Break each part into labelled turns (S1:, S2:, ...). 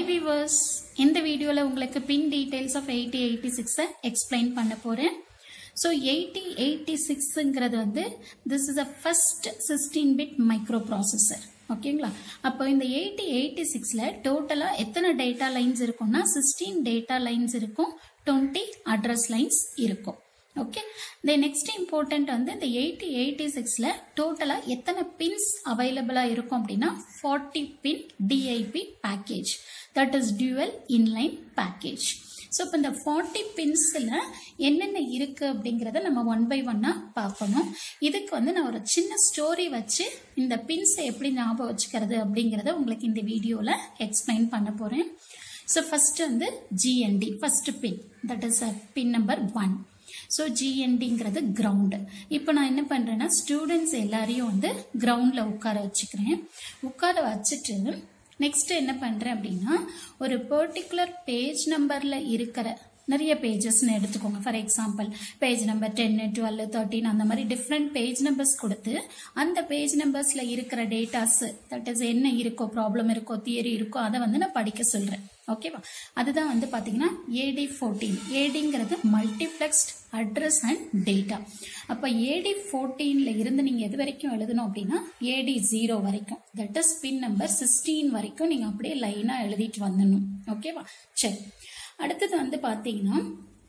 S1: viewers இந்த வீடியோவில் உங்களுக்கு pin details of eighty eighty சிக்ஸை எக்ஸ்பிளைன் பண்ண போகிறேன் ஸோ எயிட்டி எயிட்டி சிக்ஸுங்கிறது வந்து this is a first sixteen bit microprocessor ஓகேங்களா அப்போ இந்த எயிட்டி எயிட்டி சிக்ஸில் டோட்டலாக எத்தனை டேட்டா லைன்ஸ் இருக்கும்னா சிக்ஸ்டீன் டேட்டா லைன்ஸ் இருக்கும் டுவெண்ட்டி அட்ரஸ் லைன்ஸ் இருக்கும் ஓகே த நெக்ஸ்ட் இம்பார்ட்டன்ட் வந்து இந்த எயிட்டி எயிட்டி சிக்ஸில் டோட்டலாக எத்தனை பின்ஸ் அவைலபிளாக இருக்கும் அப்படின்னா forty pin D I P package that is dual inline package so இப்போ இந்த ஃபார்ட்டி பின்ஸில் என்னென்ன இருக்குது அப்படிங்கிறத நம்ம ஒன் பை ஒன்னாக பார்க்கணும் இதுக்கு வந்து நான் ஒரு சின்ன ஸ்டோரி வச்சு இந்த பின்ஸை எப்படி ஞாபகம் வச்சுக்கிறது அப்படிங்கிறத உங்களுக்கு இந்த வீடியோவில் எக்ஸ்பிளைன் பண்ண போகிறேன் ஸோ ஃபஸ்ட்டு வந்து G N D first pin that is a pin number one so ஜிஎன்டிங்கிறது கிரவுண்டு இப்போ நான் என்ன பண்ணுறேன்னா ஸ்டூடெண்ட்ஸ் எல்லாரையும் வந்து கிரவுண்டில் உட்கார வச்சுக்கிறேன் உட்கார வச்சுட்டு நெக்ஸ்ட் என்ன பண்ணுறேன் அப்படின்னா ஒரு பர்டிகுலர் பேஜ் நம்பரில் இருக்கிற நிறைய பேஜஸ்னு எடுத்துக்கோங்க ஃபார் எக்ஸாம்பிள் பேஜ் நம்பர் டென்னு டுவெல் தேர்ட்டின் அந்த மாதிரி டிஃப்ரெண்ட் பேஜ் நம்பர்ஸ் கொடுத்து அந்த பேஜ் நம்பர்ஸில் இருக்கிற டேட்டாஸ் தட் இஸ் என்ன இருக்கோ ப்ராப்ளம் இருக்கோ தியரி இருக்கோ அதை வந்து நான் படிக்க சொல்கிறேன் ஓகேவா அதுதான் வந்து பார்த்தீங்கன்னா ஏடி ஃபோர்டீன் ஏடிங்கிறது மல்டிப்ளெக்ஸ்ட் அட்ரஸ் அண்ட் டேட்டா அப்போ ஏடி ஃபோர்டீனில் இருந்து நீங்கள் எது வரைக்கும் எழுதணும் அப்படின்னா ஏடி ஜீரோ வரைக்கும் that is pin number sixteen வரைக்கும் நீங்கள் அப்படியே லைனாக எழுதிட்டு வந்துடணும் ஓகேவா சரி அடுத்தது வந்து பார்த்தீங்கன்னா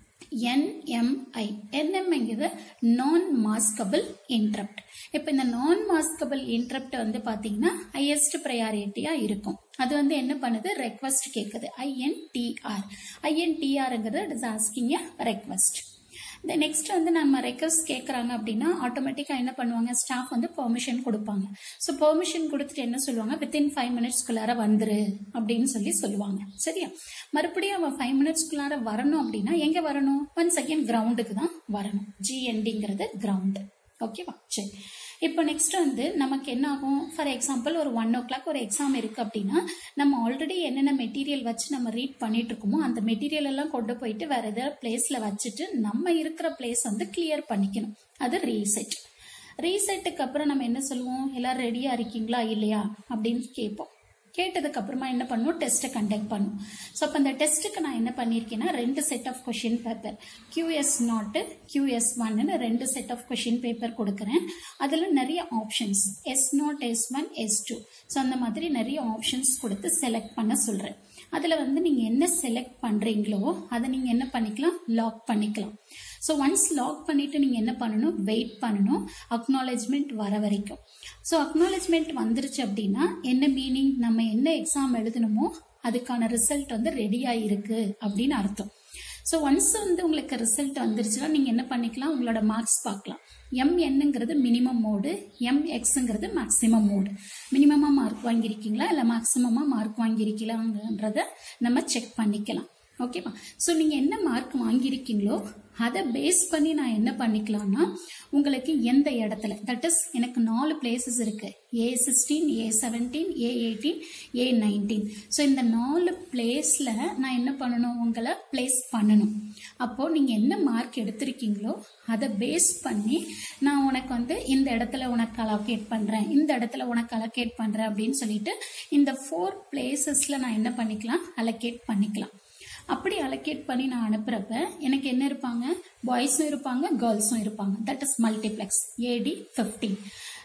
S1: என்எம்ஐ என்எம்ஐங்கிறது நான் மாஸ்கபிள் இன்ட்ரப்ட் இப்போ இந்த நான் மாஸ்கபிள் இன்ட்ரப்ட் வந்து பார்த்தீங்கன்னா ஹையஸ்ட் ப்ரையாரிட்டியாக இருக்கும் அது வந்து என்ன பண்ணுது ரெக்வஸ்ட் கேட்குது ஐஎன்டிஆர் ஐஎன்டிஆருங்கிறது it is asking a request இந்த நெக்ஸ்ட் வந்து நம்ம ரெக்வஸ்ட் கேட்குறாங்க அப்படின்னா ஆட்டோமேட்டிக்காக என்ன பண்ணுவாங்க ஸ்டாஃப் வந்து பெர்மிஷன் கொடுப்பாங்க ஸோ பெர்மிஷன் கொடுத்துட்டு என்ன சொல்லுவாங்க வித்தின் ஃபைவ் மினிட்ஸ்க்குள்ளார வந்துரு அப்படின்னு சொல்லி சொல்லுவாங்க சரியா மறுபடியும் அவன் ஃபைவ் மினிட்ஸ்க்குள்ளார வரணும் அப்படின்னா எங்கே வரணும் ஒன் செகண்ட் கிரவுண்டுக்கு தான் வரணும் ஜிஎன்டிங்கிறது கிரவுண்டு ஓகேவா சரி இப்போ நெக்ஸ்ட் வந்து நமக்கு என்ன ஆகும் ஃபார் எக்ஸாம்பிள் ஒரு ஒன் ஓ கிளாக் ஒரு எக்ஸாம் இருக்கு அப்படின்னா நம்ம ஆல்ரெடி என்னென்ன மெட்டீரியல் வச்சு நம்ம ரீட் பண்ணிட்டு இருக்கோமோ அந்த மெட்டீரியல் எல்லாம் கொண்டு போயிட்டு வேற ஏதாவது பிளேஸ்ல வச்சுட்டு நம்ம இருக்கிற பிளேஸ் வந்து கிளியர் பண்ணிக்கணும் அது ரீசெட் ரீசெட்டுக்கு அப்புறம் நம்ம என்ன சொல்லுவோம் எல்லாரும் ரெடியா இருக்கீங்களா இல்லையா அப்படின்னு கேட்போம் கேட்டதுக்கு அப்புறமா என்ன பண்ணுவோம் டெஸ்ட்டை கண்டக்ட் பண்ணுவோம் ஸோ அப்போ அந்த டெஸ்ட்டுக்கு நான் என்ன பண்ணியிருக்கேன்னா ரெண்டு set of question paper Q S not Q S ஒன்னு ரெண்டு செட் ஆஃப் கொஷின் பேப்பர் கொடுக்குறேன் அதில் நிறைய options S not S one S two so அந்த மாதிரி நிறைய ஆப்ஷன்ஸ் கொடுத்து செலக்ட் பண்ண சொல்கிறேன் அதில் வந்து நீங்கள் என்ன செலக்ட் பண்ணுறீங்களோ அதை நீங்கள் என்ன பண்ணிக்கலாம் லாக் பண்ணிக்கலாம் ஸோ ஒன்ஸ் லாக் பண்ணிட்டு நீங்கள் என்ன பண்ணணும் வெயிட் பண்ணணும் அக்னாலேஜ்மெண்ட் வர வரைக்கும் ஸோ அக்னாலேஜ்மெண்ட் வந்துருச்சு அப்படின்னா என்ன மீனிங் நம்ம என்ன எக்ஸாம் எழுதணுமோ அதுக்கான ரிசல்ட் வந்து ரெடியாக இருக்கு அப்படின்னு அர்த்தம் ஸோ ஒன்ஸ் வந்து உங்களுக்கு ரிசல்ட் வந்துருச்சுன்னா நீங்கள் என்ன பண்ணிக்கலாம் உங்களோட மார்க்ஸ் பார்க்கலாம் எம் என்னங்கிறது மினிமம் மோடு எம் எக்ஸுங்கிறது மேக்ஸிமம் மோடு மினிமமாக மார்க் வாங்கியிருக்கீங்களா இல்லை மேக்ஸிமமாக மார்க் வாங்கியிருக்கீங்களாங்கிறத நம்ம செக் பண்ணிக்கலாம் ஓகேவா ஸோ நீங்கள் என்ன மார்க் வாங்கியிருக்கீங்களோ அதை பேஸ் பண்ணி நான் என்ன பண்ணிக்கலாம்னா உங்களுக்கு எந்த இடத்துல தட் இஸ் எனக்கு நாலு பிளேசஸ் இருக்கு A sixteen A seventeen A eighteen A nineteen so இந்த நாலு பிளேஸில் நான் என்ன பண்ணணும் உங்களை பிளேஸ் பண்ணணும் அப்போது நீங்கள் என்ன மார்க் எடுத்திருக்கீங்களோ அதை பேஸ் பண்ணி நான் உனக்கு வந்து இந்த இடத்துல உனக்கு அலோகேட் பண்ணுறேன் இந்த இடத்துல உனக்கு அலோகேட் பண்ணுறேன் அப்படின்னு சொல்லிட்டு இந்த ஃபோர் பிளேசஸில் நான் என்ன பண்ணிக்கலாம் அலோகேட் பண்ணிக்கலாம் அப்படி அலோகேட் பண்ணி நான் அனுப்புறப்ப எனக்கு என்ன இருப்பாங்க பாய்ஸும் இருப்பாங்க கேர்ள்ஸும் இருப்பாங்க that is multiplex at fifteen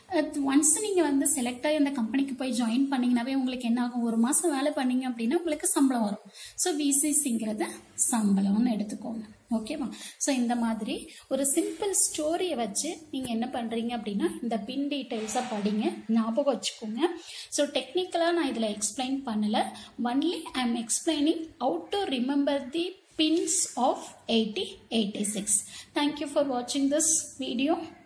S1: once நீங்கள் வந்து செலக்ட் ஆகி அந்த கம்பெனிக்கு போய் ஜாயின் பண்ணீங்கன்னாவே உங்களுக்கு என்ன ஆகும் ஒரு மாதம் வேலை பண்ணீங்க அப்படின்னா உங்களுக்கு சம்பளம் வரும் ஸோ விசிசிங்கிறத சம்பளம்னு எடுத்துக்கோங்க ஓகேவா ஸோ இந்த மாதிரி ஒரு சிம்பிள் ஸ்டோரியை வச்சு நீங்கள் என்ன பண்ணுறீங்க அப்படின்னா இந்த பின் டீட்டெயில்ஸை படிங்க ஞாபகம் வச்சுக்கோங்க ஸோ டெக்னிக்கலாக நான் இதில் எக்ஸ்பிளைன் பண்ணலை only I am explaining out to remember the pins of 8086 thank you for watching this video